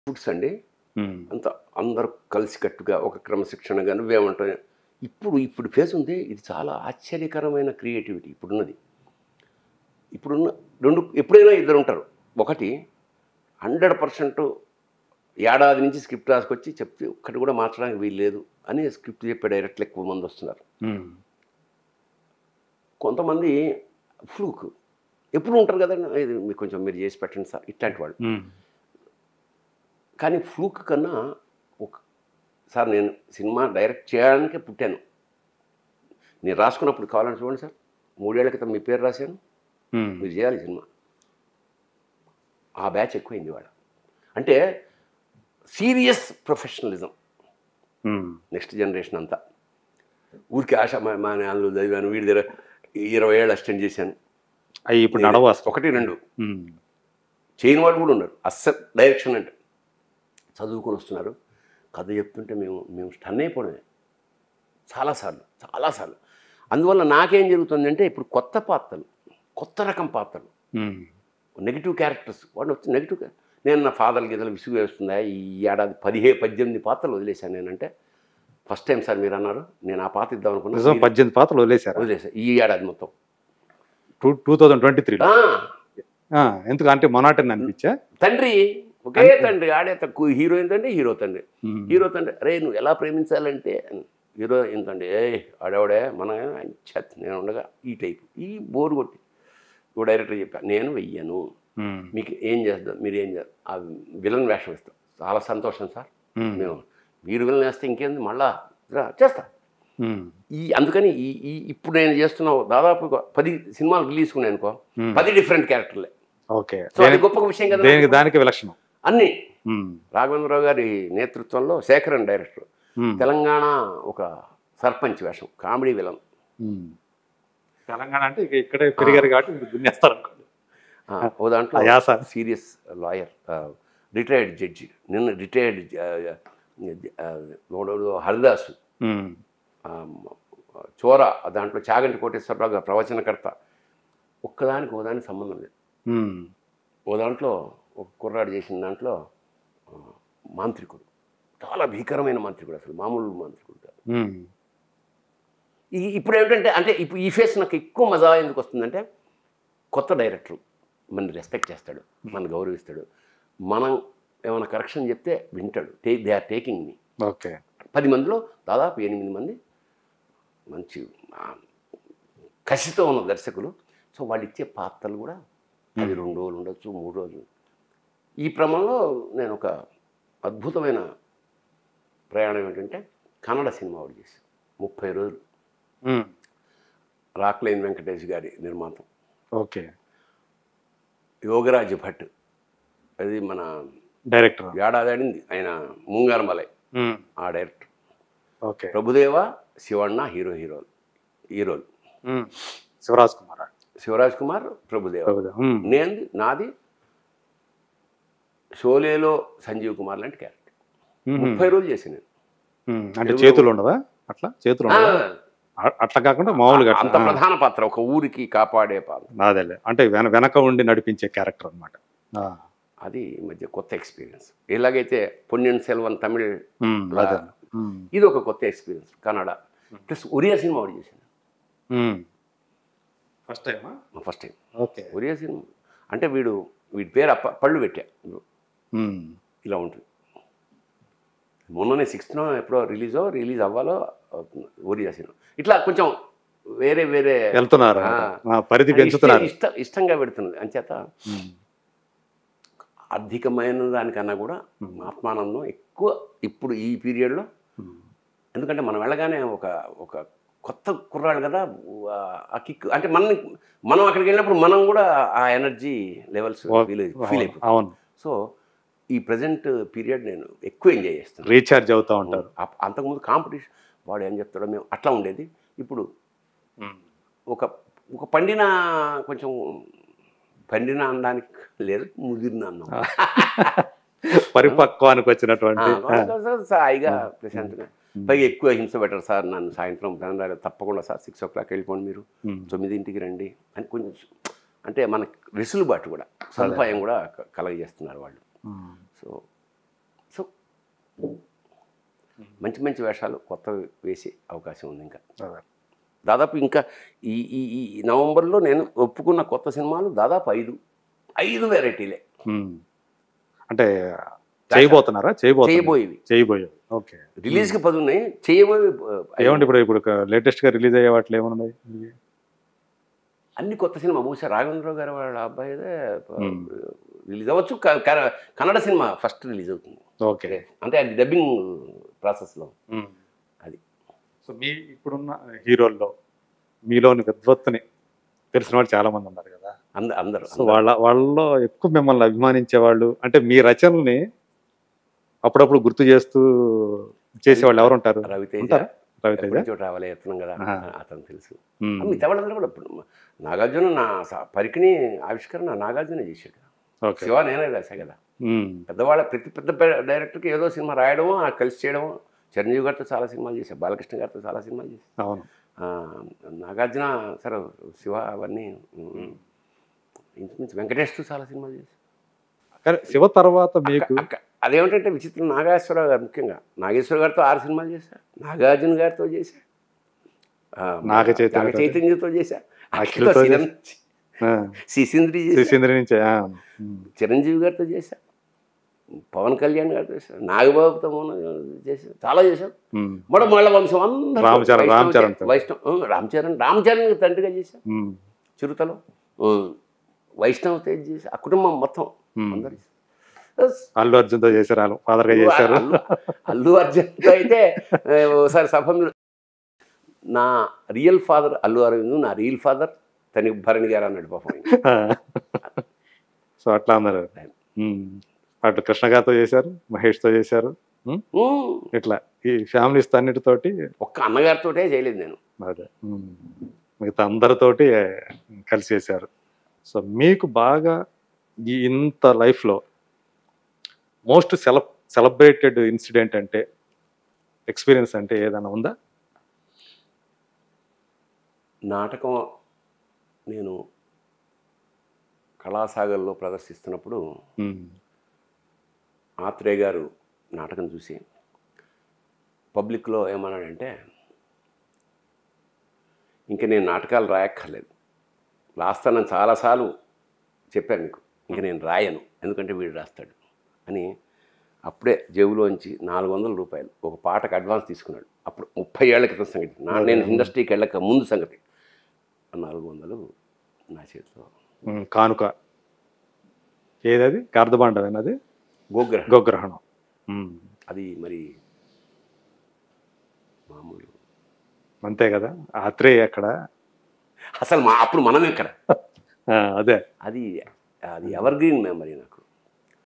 Foods అండి ఉమ్. అంత అందరూ కలిసికట్టుగా ఒక క్రమశిక్షణగా నువ్వేమంటావు ఇప్పుడు ఇప్పుడు ఫేజ్ ఉంది ఇది చాలా ఆశ్చర్యకరమైన క్రియేటివిటీ ఇప్పుడున్నది ఇప్పుడున్న రెండు ఎప్పుడైనా ఇద్దరు ఉంటారు ఒకటి హండ్రెడ్ పర్సెంట్ ఏడాది నుంచి స్క్రిప్ట్ రాసుకొచ్చి చెప్తే ఒక్కటి కూడా మార్చడానికి వీలు లేదు అని స్క్రిప్ట్ చెప్పే డైరెక్ట్లు ఎక్కువ మంది వస్తున్నారు ఉమ్. కొంతమంది ఫ్లూక్ ఎప్పుడు ఉంటారు కదండి ఇది మీకు కొంచెం మీరు చేసి పెట్టండి సార్ ఇట్లాంటి వాళ్ళు ఉమ్. కానీ ఫ్లూక్ కన్నా ఒక సార్ నేను సినిమా డైరెక్ట్ చేయడానికే పుట్టాను నేను రాసుకున్నప్పుడు కావాలని చూడండి సార్ మూడేళ్ల క్రితం మీ పేరు రాశాను ఉమ్. మీరు చేయాలి సినిమా ఆ బ్యాచ్ ఎక్కువైంది వాడు అంటే సీరియస్ ప్రొఫెషనలిజం ఉమ్. నెక్స్ట్ జనరేషన్ అంతా ఊరికి ఆశ మా మా అందులో చదివాను వీడి దగ్గర ఇరవై ఏళ్ళు అసిస్టెంట్ చేశాను అవి ఇప్పుడు నడవ అసలు. ఒకటి రెండు ఉమ్. చేయని వాళ్ళు కూడా ఉన్నారు అస్సలు డైరెక్షన్ అంటే చదువుకొని వస్తున్నారు కథ చెప్తుంటే మేము మేము స్టన్ అయిపోవడమే చాలాసార్లు చాలాసార్లు అందువల్ల నాకేం జరుగుతుందంటే ఇప్పుడు కొత్త పాత్రలు కొత్త రకం పాత్రలు ఉమ్. నెగిటివ్ క్యారెక్టర్స్ వాడు వచ్చి నెగిటివ్ నేను నా ఫాదర్ గీతలు విసుగు వేస్తుందా ఈ ఏడాది పదిహే పద్దెనిమిది పాత్రలు వదిలేశాను నేనంటే ఫస్ట్ టైం సార్ మీరు అన్నారు నేను ఆ పాత్ర ఇద్దాం నిజం అనుకున్నాను పద్దెనిమిది పాత్రలు వదిలేశారు వదిలేసా ఈ ఏడాది మొత్తం టూ టూ థౌజండ్ ట్వంటీ త్రీలో ఆ, ఎందుకు అంటే మొనాటని అనిపించా తండ్రి ఒకే తండ్రి ఆడే తక్కువ హీరోయిన్ తండ్రి హీరో తండ్రి ఉమ్. హీరో తండ్రి అరే నువ్వు ఎలా ప్రేమించాలంటే హీరో ఏంటండి ఏ ఆడవాడే మన చెత్త నేను ఉండగా ఈ టైప్ ఈ బోర్ కొట్టి ఓ డైరెక్టర్ చెప్పా నేను వెయ్యను ఉమ్. మీకు ఏం చేద్దాం మీరు ఏం చేద్దాం ఆ విలన్ వేషం ఇస్తాం చాలా సంతోషం సార్ ఉమ్. మేము మీరు విలన్ వేస్తే ఇంకేంది మళ్ళా రా, చేస్తా ఉమ్. ఈ అందుకని ఈ ఈ ఇప్పుడు నేను చేస్తున్న దాదాపు ఒక పది సినిమాలు రిలీజ్ ఉన్నాయి అనుకో ఉమ్. పది డిఫరెంట్ క్యారెక్టర్లే ఓకే సో అది గొప్ప విషయం కదా దేనికి దానికి విలక్షణం అన్నీ ఉమ్. రాఘవేంద్రరావు గారి నేతృత్వంలో శేఖరన్ డైరెక్టర్ ఉమ్. తెలంగాణ ఒక సర్పంచ్ వేషం కామెడీ విలన్ ఉమ్. తెలంగాణ అంటే ఇక ఇక్కడే పెరిగారు కాబట్టి మీరు దున్నేస్తారు అనుకోండి ఆ, ఓ దాంట్లో ఆ యాస. సీరియస్ లాయర్ రిటైర్డ్ జడ్జి నిన్న రిటైర్డ్ హరిదాసు ఉమ్. ఆ, చోర దాంట్లో చాగంటి కోటేశ్వరరావు గారు ప్రవచనకర్త ఒక్కదానికి ఓదానికి సంబంధం లేదు ఉమ్. ఓ దాంట్లో ఒక కుర్రాడు చేసిన దాంట్లో ఆ, మాంత్రికుడు చాలా భీకరమైన మాంత్రికుడు అసలు మామూలు మాంత్రికుడు కాదు ఉమ్. ఈ ఇప్పుడు ఏమిటంటే అంటే ఇప్పుడు ఈ ఫేస్ నాకు ఎక్కువ మజా ఎందుకు వస్తుందంటే కొత్త డైరెక్టర్ మన రెస్పెక్ట్ చేస్తాడు మన గౌరవిస్తాడు మనం ఏమైనా కరెక్షన్ చెప్తే వింటాడు టే they are taking me okay పది మందిలో దాదాపు ఎనిమిది మంది మంచి ఆ, కసితో ఉన్న దర్శకులు సో వాళ్ళు ఇచ్చే పాత్రలు కూడా అది రెండు రోజులు ఉండొచ్చు మూడు రోజులు ఈ క్రమంలో నేను ఒక అద్భుతమైన ప్రయాణం ఏంటంటే కన్నడ సినిమా ఒకటి చేశాను ముప్పై రోజులు ఉమ్. రాక్లైన్ వెంకటేష్ గారి నిర్మాతం ఓకే యోగరాజ్ భట్ అది మన డైరెక్టర్ ఏడాది ఆడింది ఆయన ముంగారమలై ఉమ్. ఆ director okay Prabhudeva Shivanna hero heroes heroes ఉమ్. శివరాజ్ కుమార్ శివరాజ్ కుమార్ ప్రభుదేవ ప్రభుదేవ. ఉమ్. నేను నాది షోలేలో సంజీవ్ కుమార్ లాంటి క్యారెక్టర్ ఉమ్. ముప్పై రోజులు చేశాను నేను ఉమ్. అంటే చేతులు ఉండవా అట్లా చేతులు ఆ, ఉండవా అ- అట్లా కాకుండా మామూలుగా అంత అట్లా ప్రధాన పాత్ర ఒక ఊరికి కాపాడే పాత్ర అదేలే అంటే వెన వెనక ఉండి నడిపించే క్యారెక్టర్ అనమాట అది ఈ మధ్య కొత్త ఎక్స్పీరియన్స్ ఎలాగైతే పొన్నియన్ సెల్వన్ తమిళ్ అదే ఉమ్. ఇది ఒక కొత్త ఎక్స్పీరియన్స్ కన్నడ ప్లస్ ఒరియా సినిమా ఒకటి చేశాను ఉమ్. ఫస్ట్ టైమా ఫస్ట్ టైం ఓకే ఒరియా సినిమా అంటే వీడు వీడి పేరు అప్ప పళ్ళు పెట్టా ఉమ్. ఇలా ఉంటుంది మొన్ననే సిక్స్త్నో ఎప్పుడో రిలీజో రిలీజ్ అవ్వాలో అవుతుంది ఒరియా సినిమా ఇట్లా కొంచెం వేరే వేరే వెళ్తున్నారు ఆ. ఆ, పరిధి ఇష్ట- పెంచుతున్నారు ఇష్ట ఇష్టంగా పెడుతున్నది అంచేత ఉమ్. అధికమైన దానికన్నా కూడా ఆత్మానందం ఎక్కువ ఇప్పుడు ఈ పీరియడ్లో ఉమ్. ఎందుకంటే మనం వెళ్ళగానే ఒక ఒక కొత్త కుర్రాడు కదా ఆ కిక్ అంటే మనం మనం అక్కడికి వెళ్ళినప్పుడు మనం కూడా ఆ ఎనర్జీ లెవెల్స్ ఫీల్ ఫీల్ అయిపోతాం అవును సో ఈ ప్రజెంట్ పీరియడ్ నేను ఎక్కువ ఎంజాయ్ చేస్తాను రీఛార్జ్ అవుతా ఉంటారు అప్- అంతకుముందు కాంపిటీషన్ వాడు ఏం చెప్తాడో మేము అట్లా ఉండేది ఇప్పుడు ఉమ్. ఒక ఒక పండిన కొంచెం పండిన అనడానికి లేదు ముదిరిన అన్నం పరిపక్వానికి వచ్చినటువంటి ఆ, హాయిగా ప్రశాంతంగా పైగా ఎక్కువ హింస పెట్టరు సార్ నన్ను సాయంత్రం తెలంగాణ తప్పకుండా సార్ సిక్స్ ఓ క్లాక్ వెళ్ళిపోండి మీరు ఉమ్. తొమ్మిదింటికి రండి అని కొంచెం అంటే మనకు వెసులుబాటు కూడా సదుపాయం కూడా క- కలగజేస్తున్నారు వాళ్ళు ఉమ్. సో మంచి మంచి వేషాలు కొత్త వేసే అవకాశం ఉంది ఇంకా అదే. దాదాపు ఇంకా ఈ ఈ ఈ నవంబర్లో నేను ఒప్పుకున్న కొత్త సినిమాలు దాదాపు ఐదు ఐదు వెరైటీలే ఉమ్. అంటే చేయబోతున్నారా చేయబోతున్నారు చేయబోయేవి చేయబోయేవి ఓకే రిలీజ్కి పది ఉన్నాయి చేయబోయేవి ఆ, ఐదు. ఏమండి ఇప్పుడు ఇప్పుడు లేటెస్ట్ గా రిలీజ్ అయ్యే వాటిలో ఏమున్నాయి అన్ని కొత్త సినిమా బహుశా రాఘవేంద్రరావు గారు వాళ్ళ అబ్బాయిదే Hmm. రిలీజ్ అవ్వచ్చు క- క- కన్నడ సినిమా ఫస్ట్ రిలీజ్ అవుతుంది ఓకే అంటే అది డబ్బింగ్ ప్రాసెస్లో అది. సో మీ ఇప్పుడున్న హీరోల్లో మీలోని విద్వత్తుని తెలిసిన వాళ్ళు చాలా మంది ఉన్నారు కదా అంద అందరు సో వాళ్ళ వాళ్ళలో ఎక్కువ మిమ్మల్ని అభిమానించే వాళ్ళు అంటే మీ రచనల్ని అప్పుడప్పుడు గుర్తు చేస్తూ చేసేవాళ్ళు ఎవరు ఉంటారు రవితేజ ఉంటారా? రవితేజ ఎప్పటి నుంచో రావాలి ఎత్తున్నాం కదా ఆహా. అతను తెలుసు ఉమ్. మిగతా వాళ్ళందరూ కూడా ఇప్పుడు నాగార్జున నా స- పరికిణి ఆవిష్కరణ నాగార్జున చేశాడు ఓకే శివ నేనే రాశా కదా ఉమ్. పెద్దవాళ్ళ ప్రతి పెద్ద పె- డైరెక్టర్కి ఏదో సినిమా రాయడమో ఆ కలిసి చేయడమో చిరంజీవి గారితో చాలా సినిమాలు చేశాను బాలకృష్ణ గారితో చాలా సినిమాలు చేశాను అవును ఆ, నాగార్జున సరే శివ అవన్నీ ఉమ్, ఇంచుమించు వెంకటేష్తో చాలా సినిమాలు చేశాను కానీ శివ తర్వాత మీకు అక్క- అదేమిటంటే విచిత్రం నాగేశ్వరరావు గారు ముఖ్యంగా నాగేశ్వర గారితో ఆరు సినిమాలు చేశా నాగార్జున గారితో చేశా ఆ, నాగ చైతన్య నాగ చైతన్యతో చేశా అఖిల్తో అఖిల్తో చేశా. చిరం- శిశింద్రి చేశా శిశీంద్రి నుంచి ఆ, ఉమ్. చిరంజీవి గారితో చేశా పవన్ కళ్యాణ్ గారితో చేశా నాగబాబుతో మొన్న చేశా చాలా చేశాం ఉమ్. మన మళ్ళ వంశం అందరూ రామ్ చరణ్, రామ్ వైష్ణవ్ చరణ్తో. వైష్ణవ్ ఆ, రామ్ చరణ్ రామ్ చరణ్ తండ్రిగా చేశా ఉమ్. చిరుతలో ఆ, వైష్ణవ్ తేజ్ చేశా ఆ కుటుంబం మొత్తం ఉమ్. అందరు అల్లు అర్జున్తో చేశారు వాళ్ళు ఫాదర్ గా చేశారు అల్లు అల్లు అర్జున్తో అయితే ఆ, ఒకసారి సభ మీద నా రియల్ ఫాదర్ అల్లు అరవింద్ నా రియల్ ఫాదర్ తనకి భరణి గారు అన్నాడు పాపం ఆయన. సో అట్లా అన్నారు ఉమ్. అటు కృష్ణ గారితో చేశారు మహేష్ తో చేశారు ఉమ్. ఉమ్, ఇట్లా ఈ ఫ్యామిలీస్ అన్నిటితోటి ఒక్క అన్నగారితోటే చేయలేదు నేను అదే ఉమ్. మిగతా అందరితోటి కలిసి చేశారు సో మీకు బాగా ఈ ఇంత లైఫ్లో మోస్ట్ సెల సెలబ్రేటెడ్ ఇన్సిడెంట్ అంటే ఎక్స్పీరియన్స్ అంటే ఏదైనా ఉందా నాటకం నేను కళాసాగర్లో ప్రదర్శిస్తున్నప్పుడు ఉమ్. ఆత్రేయ గారు నాటకం చూసి పబ్లిక్లో ఏమన్నాడంటే ఇంక నేను నాటకాలు రాయక్కర్లేదు రాస్తానని చాలాసార్లు చెప్పాను మీకు ఇంక నేను రాయను ఎందుకంటే వీడు రాస్తాడు అని అప్పుడే జేబులోంచి నాలుగు వందల రూపాయలు ఒక పాటకు అడ్వాన్స్ తీసుకున్నాడు అప్పుడు ముప్పై ఏళ్ల క్రితం సంగతి నా నేను ఇండస్ట్రీకి వెళ్ళక ముందు సంగతి ఆ నాలుగు వందలు నా చేతిలో ఉమ్, కానుక ఏదది గార్ధబాండం అది గోగ్రహం గోగ్రహణం ఉమ్. అది మరి మామూలు అంతే కదా ఆత్రేయ అక్కడ అసలు మా అప్పుడు మనం ఎక్కడ ఆ, అదే అది అది ఎవర్ గ్రీన్ మెమరీ నాకు